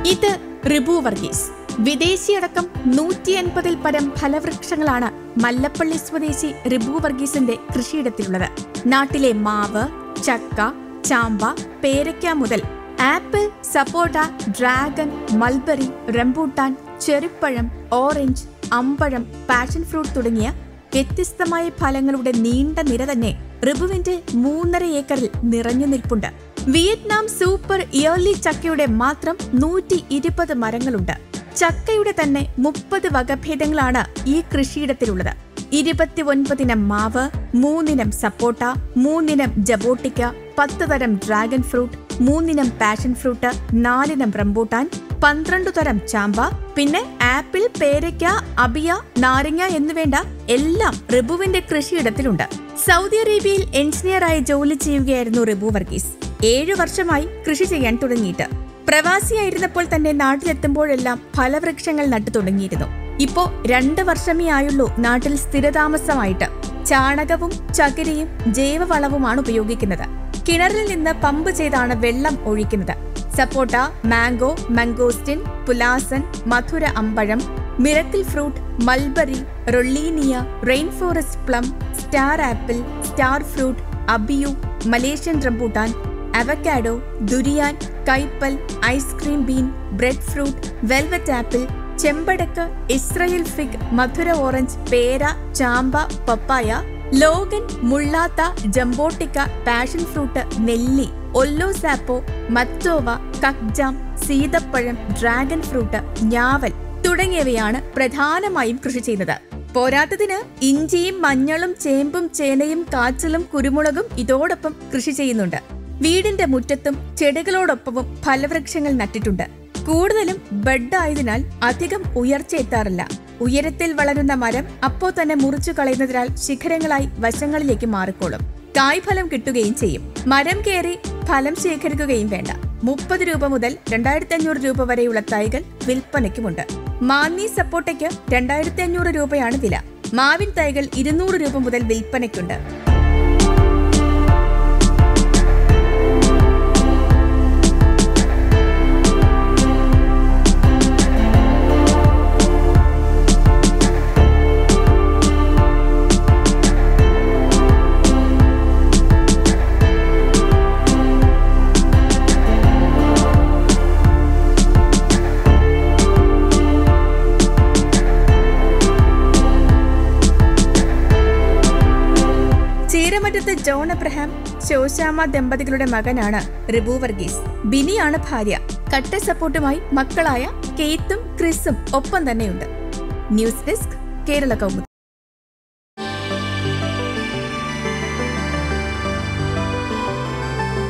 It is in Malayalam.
ഇത് റിബു വർഗീസ് വിദേശിയടക്കം നൂറ്റി എൺപതിൽ പരം ഫലവൃക്ഷങ്ങളാണ് മല്ലപ്പള്ളി സ്വദേശി റിബു വർഗീസിന്റെ കൃഷിയിടത്തിലുള്ളത് നാട്ടിലെ മാവ് ചക്ക ചാമ്പ പേരയ്ക്ക മുതൽ ആപ്പിൾ സപ്പോട്ട ഡ്രാഗൺ മൽബറി റംബൂട്ടാൻ ചെറിപ്പഴം ഓറഞ്ച് അമ്പഴം പാഷൻ ഫ്രൂട്ട് തുടങ്ങിയ വ്യത്യസ്തമായ ഫലങ്ങളുടെ നീണ്ട നിര തന്നെ റിബുവിന്റെ മൂന്നര ഏക്കറിൽ നിറഞ്ഞു നിൽപ്പുണ്ട് വിയറ്റ്നാം സൂപ്പർ ഇയർലി ചക്കയുടെ മാത്രം നൂറ്റി ഇരുപത് മരങ്ങളുണ്ട് ചക്കയുടെ തന്നെ മുപ്പത് വകഭേദങ്ങളാണ് ഈ കൃഷിയിടത്തിലുള്ളത് ഇരുപത്തി ഒൻപതിനം മാവ് മൂന്നിനം സപ്പോട്ട മൂന്നിനം ജബോട്ടിക്ക പത്ത് തരം ഡ്രാഗൺ ഫ്രൂട്ട് മൂന്നിനം പാഷൻ ഫ്രൂട്ട് നാലിനം റംബൂട്ടാൻ പന്ത്രണ്ട് തരം ചാമ്പ പിന്നെ ആപ്പിൾ പേരയ്ക്ക അബിയ നാരങ്ങ എന്നുവേണ്ട എല്ലാം റിബുവിന്റെ കൃഷിയിടത്തിലുണ്ട് സൗദി അറേബ്യയിൽ എഞ്ചിനീയറായി ജോലി ചെയ്യുകയായിരുന്നു റിബു വർഗീസ് ഏഴു വർഷമായി കൃഷി ചെയ്യാൻ തുടങ്ങിയിട്ട് പ്രവാസിയായിരുന്നപ്പോൾ തന്നെ നാട്ടിലെത്തുമ്പോഴെല്ലാം ഫലവൃക്ഷങ്ങൾ നട്ടു തുടങ്ങിയിരുന്നു ഇപ്പോ രണ്ട് വർഷമേ ആയുള്ളൂ നാട്ടിൽ സ്ഥിരതാമസമായിട്ട് ചാണകവും ചകിരിയും ജൈവവളവുമാണ് ഉപയോഗിക്കുന്നത് കിണറിൽ നിന്ന് പമ്പ് ചെയ്താണ് വെള്ളം ഒഴിക്കുന്നത് സപ്പോട്ട മാംഗോ മംഗോസ്റ്റിൻ പുലാസൻ മധുര അമ്പഴം miracle fruit mulberry rollinia rainforest plum star apple star fruit abiu Malaysian rambutan avocado durian കൈപ്പൽ ice cream bean breadfruit velvet apple ചെമ്പടക്ക് ഇസ്രയേൽ ഫിഗ് മധുര ഓറഞ്ച് പേര ചാമ്പ പപ്പായ ലോഗൻ മുള്ളാത്ത ജംബോട്ടിക്ക പാഷൻ ഫ്രൂട്ട് നെല്ലി ഒല്ലോ സാപ്പോ മത്തോവ കക്ജാം സീതപ്പഴം ഡ്രാഗൺ ഫ്രൂട്ട് ഞാവൽ തുടങ്ങിയവയാണ് പ്രധാനമായും കൃഷി ചെയ്യുന്നത് പോരാത്തതിന് ഇഞ്ചിയും മഞ്ഞളും ചേമ്പും ചേനയും കാച്ചിലും കുരുമുളകും ഇതോടൊപ്പം കൃഷി ചെയ്യുന്നുണ്ട് വീടിന്റെ മുറ്റത്തും ചെടികളോടൊപ്പവും ഫലവൃക്ഷങ്ങൾ നട്ടിട്ടുണ്ട് കൂടുതലും ബഡ് ആയതിനാൽ അധികം ഉയർച്ച എത്താറില്ല ഉയരത്തിൽ വളരുന്ന മരം അപ്പോ തന്നെ മുറിച്ചു കളയുന്നതിനാൽ ശിഖരങ്ങളായി വശങ്ങളിലേക്ക് മാറിക്കോളും കായ്ഫലം കിട്ടുകയും ചെയ്യും മരം കയറി ഫലം ശേഖരിക്കുകയും വേണ്ട മുപ്പത് രൂപ മുതൽ രണ്ടായിരത്തി അഞ്ഞൂറ് രൂപ വരെയുള്ള തൈകൾ വിൽപ്പനയ്ക്കുമുണ്ട് മാന്നി സപ്പോട്ടയ്ക്ക് രണ്ടായിരത്തി അഞ്ഞൂറ് രൂപയാണ് വില മാവിൻ തൈകൾ ഇരുന്നൂറ് രൂപ മുതൽ വിൽപ്പനയ്ക്കുണ്ട് ചീരമറ്റത്ത് ജോൺ എബ്രഹാം ശോശാമ ദമ്പതികളുടെ മകനാണ് റിബു വർഗീസ് ബിനിയാണ് ഭാര്യ കട്ട സപ്പോർട്ടുമായി മക്കളായ കെയ്ത്തും ക്രിസും ഒപ്പം തന്നെയുണ്ട് ന്യൂസ് ഡെസ്ക് കേരള കൗമുദി